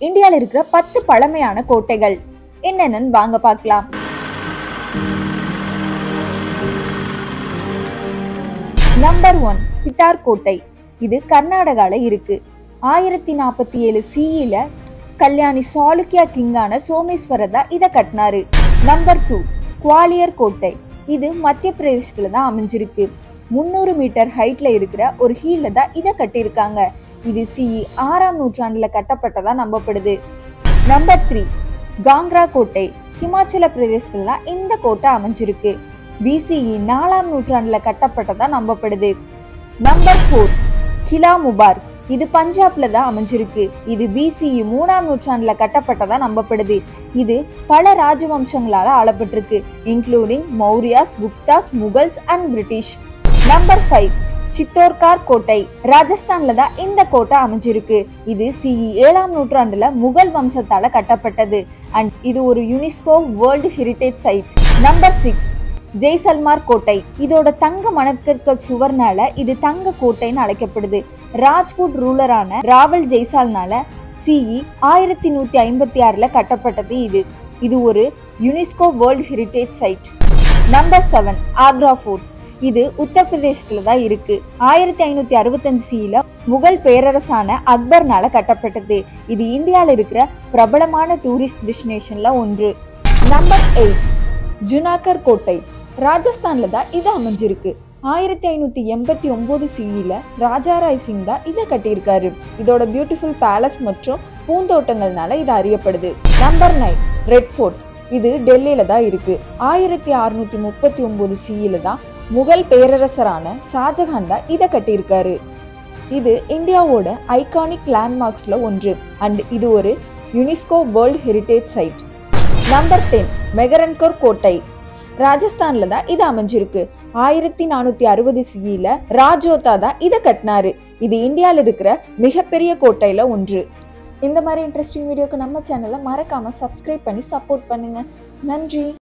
இந்தியால இருக்கிற பத்து பழமையான கோட்டைகள் என்னென்னு வாங்க பார்க்கலாம் நம்பர் ஒன் பித்தார் கோட்டை இது கர்நாடகால இருக்கு ஆயிரத்தி நாற்பத்தி ஏழு சிஇல கல்யாணி சாளுக்கியா கிங்கான சோமேஸ்வரர் தான் இதை கட்டினாரு நம்பர் டூ குவாலியர் கோட்டை இது மத்திய பிரதேசத்துல தான் அமைஞ்சிருக்கு முந்நூறு மீட்டர் ஹைட்ல இருக்கிற ஒரு ஹீல்ல தான் இதை கட்டியிருக்காங்க இது சிஇ ஆறாம் நூற்றாண்டுல கட்டப்பட்டதா நம்பப்படுது நம்பர் த்ரீ காங்க்ரா கோட்டை ஹிமாச்சல பிரதேசத்துல தான் இந்த கோட்டை அமைஞ்சிருக்கு பிசிஇ நாலாம் நூற்றாண்டுல கட்டப்பட்டதா நம்பப்படுது நம்பர் ஃபோர் கிலா முபார்க் இது பஞ்சாப்ல தான் அமைஞ்சிருக்கு இது பிசிஇ மூணாம் நூற்றாண்டுல கட்டப்பட்டதா நம்பப்படுது இது பல ராஜவம்சங்களால ஆளப்பட்டிருக்கு including Mauryas Guptas Mughals and British number five Chittorgarh கோட்டை ராஜஸ்தான்ல தான் இந்த கோட்டை அமைஞ்சிருக்கு இது சிஇ ஏழாம் நூற்றாண்டுல முகல் வம்சத்தால கட்டப்பட்டது அண்ட் இது ஒரு UNESCO world heritage site number six Jaisalmer கோட்டை இதோட தங்க மணற்கற்கள் சுவர்னால இது தங்க கோட்டைன்னு அழைக்கப்படுது ராஜ்புட் ரூலரான ராவல் ஜெய்சால்னால சிஇ ஆயிரத்தி நூத்தி ஐம்பத்தி ஆறுல கட்டப்பட்டது இது இது ஒரு UNESCO world heritage site number seven Agra fort இது உத்தரப்பிரதேசத்துல தான் இருக்கு ஆயிரத்தி ஐநூத்தி அறுபத்தஞ்சு சியில முகல் பேரரசான அக்பர்னால கட்டப்பட்டது இது இந்தியால இருக்கிற பிரபலமான டூரிஸ்ட் டெஸ்டினேஷன்ல ஒன்று நம்பர் எயிட் ஜுனாகர் கோட்டை ராஜஸ்தான்ல தான் இது அமைஞ்சிருக்கு ஆயிரத்தி ஐநூத்தி எண்பத்தி ஒன்பது சிஇல ராஜாராய் சிங் தான் இதை கட்டியிருக்காரு இதோட பியூட்டிஃபுல் பேலஸ் மற்றும் பூந்தோட்டங்கள்னால இது அறியப்படுது நம்பர் நைன் ரெட் ஃபோர்ட் இது டெல்லியில தான் இருக்கு ஆயிரத்தி அறுநூத்தி முப்பத்தி ஒன்பது சிஇல தான் முகல் பேரரசரான ஷாஜஹான் தான் இதை கட்டியிருக்காரு இது இந்தியாவோட ஐகானிக் லேண்ட்மார்க்ஸ்ல ஒன்று அண்ட் இது ஒரு UNESCO world heritage site number ten Mehrangarh கோட்டை ராஜஸ்தான்ல தான் இது அமைஞ்சிருக்கு ஆயிரத்தி நானூத்தி அறுபது சிஇல ராஜோதா தான் இதை கட்டினாரு இது இந்தியால இருக்கிற மிகப்பெரிய கோட்டையில ஒன்று இந்த மாதிரி இன்ட்ரெஸ்டிங் வீடியோக்கு நம்ம சேனலை மறக்காம சப்ஸ்கிரைப் பண்ணி சப்போர்ட் பண்ணுங்க நன்றி